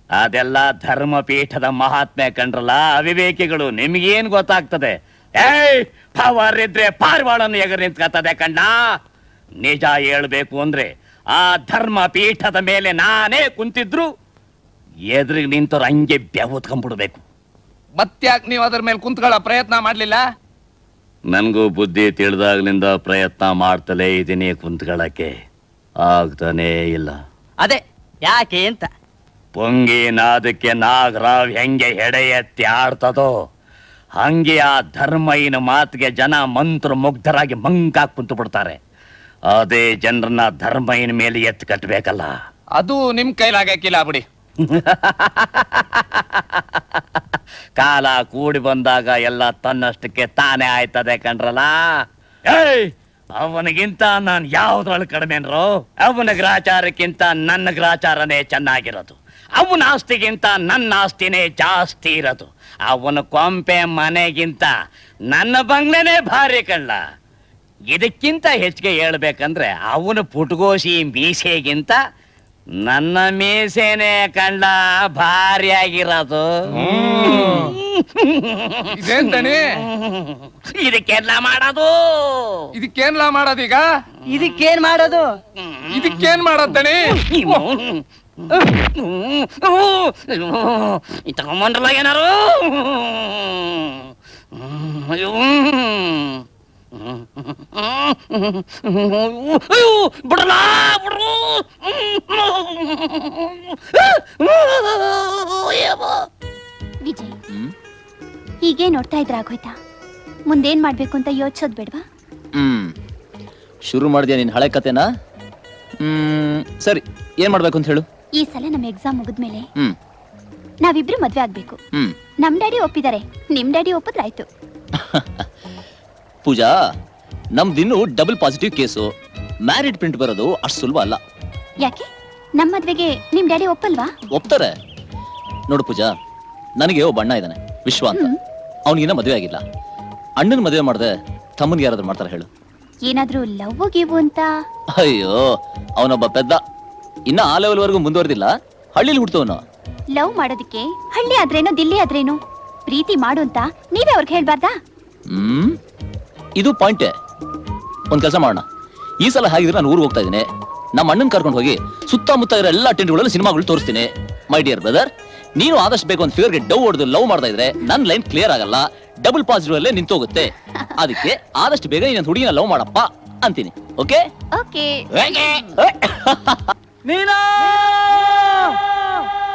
ಅದೆಲ್ಲ ಧರ್ಮಪೀಠದ ಮಹಾತ್ಮೆ ಕಂಡ್ರಲ್ಲ ಅವಿವೇಕಿಗಳು ನಿಮ್ಗೇನ್ ಗೊತ್ತಾಗ್ತದೆ ಏಯ್ ಪವರ್ ಇದ್ರೆ ಪಾರ್ವಾಳನ್ನು ಎಗರ್ ನಿಂತ್ಕತ್ತದೆ ಕಣ್ಣ ನಿಜ ಹೇಳ್ಬೇಕು ಅಂದ್ರೆ ಆ ಧರ್ಮ ಪೀಠದ ಮೇಲೆ ನಾನೇ ಕುಂತಿದ್ರು ಎದುರಿಗೆ ನಿಂತವ್ರು ಹಂಗೆ ಬೆವತ್ಕೊಂಡ್ಬಿಡ್ಬೇಕು ಮತ್ತ್ಯಾಕ್ ನೀವು ಅದ್ರ ಮೇಲೆ ಕುಂತ್ಕೊಳ್ಳೋ ಪ್ರಯತ್ನ ಮಾಡ್ಲಿಲ್ಲ ನನಗೂ ಬುದ್ಧಿ ತಿಳಿದಾಗ್ಲಿಂದ ಪ್ರಯತ್ನ ಮಾಡ್ತಲೇ ಇದ್ದೀನಿ ಕುಂತ್ಕೊಳ್ಳಕ್ಕೆ ಆಗ್ತಾನೇ ಇಲ್ಲ ಅದೇ ಯಾಕೆ ಅಂತ ಪೊಂಗಿ ನಾದಕ್ಕೆ ನಾಗರಾವ್ ಹೆಂಗೆ ಹೆಡೆ ಎತ್ತಿ ಆಡ್ತದೋ ಹಂಗೆ ಆ ಧರ್ಮಯ್ಯನ ಮಾತಿಗೆ ಜನ ಮಂತ್ರ ಮುಗ್ಧರಾಗಿ ಮಂಕಾಕ್ ಕುಂತು ಬಿಡ್ತಾರೆ ಅದೇ ಜನರನ್ನ ಧರ್ಮಯ್ಯನ ಮೇಲೆ ಎತ್ತು ಕಟ್ಟಬೇಕಲ್ಲ ಅದು ನಿಮ್ ಕೈಲಾಗಕ್ಕಿಲ್ಲ ಬಿಡಿ ಕಾಲ ಕೂಡಿ ಬಂದಾಗ ಎಲ್ಲ ತನ್ನಷ್ಟಕ್ಕೆ ತಾನೇ ಆಯ್ತದೆ ಕಣ್ರಲ್ಲ ಏಯ್ ಅವನಿಗಿಂತ ನಾನು ಯಾವ್ದ್ರೊಳಗೆ ಕಡಿಮೆನ್ರೋ ಅವನ ಗ್ರಾಚಾರಕ್ಕಿಂತ ನನ್ನ ಗ್ರಾಚಾರನೇ ಚೆನ್ನಾಗಿರೋದು ಅವನ ಆಸ್ತಿಗಿಂತ ನನ್ನ ಆಸ್ತಿನೇ ಜಾಸ್ತಿ ಇರೋದು ಅವನ ಕೊಂಪೆ ಮನೆಗಿಂತ ನನ್ನ ಬಂಗ್ಲೆನೇ ಭಾರಿ ಕಳ್ಳ ಇದಕ್ಕಿಂತ ಹೆಚ್ಚಿಗೆ ಹೇಳ್ಬೇಕಂದ್ರೆ ಅವನ ಪುಟ್ಗೋಸಿ ಮೀಸೆಗಿಂತ ನನ್ನ ಮೀಸೆನೇ ಕಂಡ ಭಾರಿ ಆಗಿರೋದು ಇದೇನ್ ದಣಿ ಇದಕ್ಕೆಲ್ಲ ಮಾಡೋದು ಇದಕ್ಕೇನ್ಲ ಮಾಡೋದೀಗ ಇದಕ್ಕೇನ್ ಮಾಡೋದು ಇದಕ್ಕೇನ್ ಮಾಡೋದ್ ದಣಿ ತಗೊಂಬಂದ್ರಲ್ಲ ಏನಾರು ಅಯ್ಯೋ ಅಯ್ಯೋ ಬಿಡಲ್ಲ ಬಿಡ್ರು ವಿಜಯ್ ಹೀಗೆ ನೋಡ್ತಾ ಇದ್ರೆ ಆಗೋಯ್ತಾ ಮುಂದೇನ್ ಮಾಡ್ಬೇಕು ಅಂತ ಯೋಚಿಸೋದ್ ಬೇಡ್ವಾ ಹ್ಮ್ ಶುರು ಮಾಡಿದ್ಯಾ ನಿನ್ ಹಳೆ ಕತೆನಾ ಹ್ಮ್ ಸರಿ ಏನ್ ಮಾಡ್ಬೇಕು ಅಂತ ಹೇಳು ಈ ಸಲ ನಮ್ಮ ಎಕ್ಸಾಮ್ ಮುಗಿದ್ಮೇಲೆ ಹ್ಮ್ ನಾವಿಬ್ರು ಮದ್ವೆ ಆಗ್ಬೇಕು ಹ್ಮ್ ನಮ್ ಡ್ಯಾಡಿ ಒಪ್ಪಿದ್ದಾರೆ ನಿಮ್ ಡ್ಯಾಡಿ ಒಪ್ಪಿದ್ರಾಯ್ತು ಪೂಜಾ ನಮ್ದಿನ್ನು double positive case married print ಬರೋದು ಅಷ್ಟು ಸುಲಭ ಅಲ್ಲ ಯಾಕೆ ನಮ್ ಮದ್ವೆಗೆ ನಿಮ್ ಡ್ಯಾಡಿ ಒಪ್ಪಲ್ವಾ ಒಪ್ತಾರೆ ನೋಡು ಪೂಜಾ ನನಗೆ ಒಬ್ಬ ಅಣ್ಣ ಇದ್ದಾನೆ ವಿಶ್ವ ಅಂತ ಹ್ಮ್. ಅವನಿಗಿನ್ನ ಮದುವೆ ಆಗಿಲ್ಲ ಅಣ್ಣನ ಮದುವೆ ಮಾಡದೆ ತಮ್ಮನಿಗೆ ಯಾರಾದ್ರೂ ಮಾಡ್ತಾರೆ ಹೇಳು ಏನಾದ್ರೂ ಲವ್ ಗೀವು ಅಂತ ಅಯ್ಯೋ ಅವನೊಬ್ಬ ಪೆದ್ದ ಇನ್ನ ಆ ಲೆವೆಲ್ ವರೆಗೂ ಮುಂದುವರೆದಿಲ್ಲ ಹಳ್ಳಿಲಿ ಹುಡ್ತವನು ಲವ್ ಮಾಡೋದಕ್ಕೆ ಹಳ್ಳಿ ಆದ್ರೇನೋ ದಿಲ್ಲಿ ಆದ್ರೇನೋ ಪ್ರೀತಿ ಮಾಡು ಅಂತ ನೀವೇ ಅವ್ರಿಗೆ ಹೇಳ್ಬಾರ್ದಾ ಹ್ಮ್ ಇದು ಪಾಯಿಂಟೇ ಒಂದ್ ಕೆಲಸ ಮಾಡೋಣ ಈ ಸಲ ಹಾಗಿದ್ರೆ ನಾನು ಊರಿಗೆ ಹೋಗ್ತಾ ಇದ್ದೀನಿ ನಮ್ಮ ಅಣ್ಣನ್ ಕರ್ಕೊಂಡು ಹೋಗಿ ಸುತ್ತಮುತ್ತ ಇರೋ ಎಲ್ಲ ಟೆಂಟ್ಗಳಲ್ಲಿ ಸಿನಿಮಾಗಳು ತೋರಿಸ್ತೀನಿ ಮೈ ಡಿಯರ್ ಬ್ರದರ್ ನೀನು ಆದಷ್ಟು ಬೇಕು ಒಂದು ಫಿಗರ್ಗೆ ಡವ್ ಹೊಡೆದು ಲವ್ ಮಾಡ್ತಾ ಇದ್ರೆ ನನ್ನ ಲೈನ್ ಕ್ಲಿಯರ್ ಆಗಲ್ಲ ಡಬಲ್ ಪಾಸಿಟಿವ್ ಅಲ್ಲೇ ನಿಂತೋಗುತ್ತೆ ಅದಕ್ಕೆ ಆದಷ್ಟು ಬೇಗ ನೀನು ಹುಡುಗಿನ ಲವ್ ಮಾಡಪ್ಪ ಅಂತೀನಿ ಓಕೆ ಓಕೆ ನೀನಾ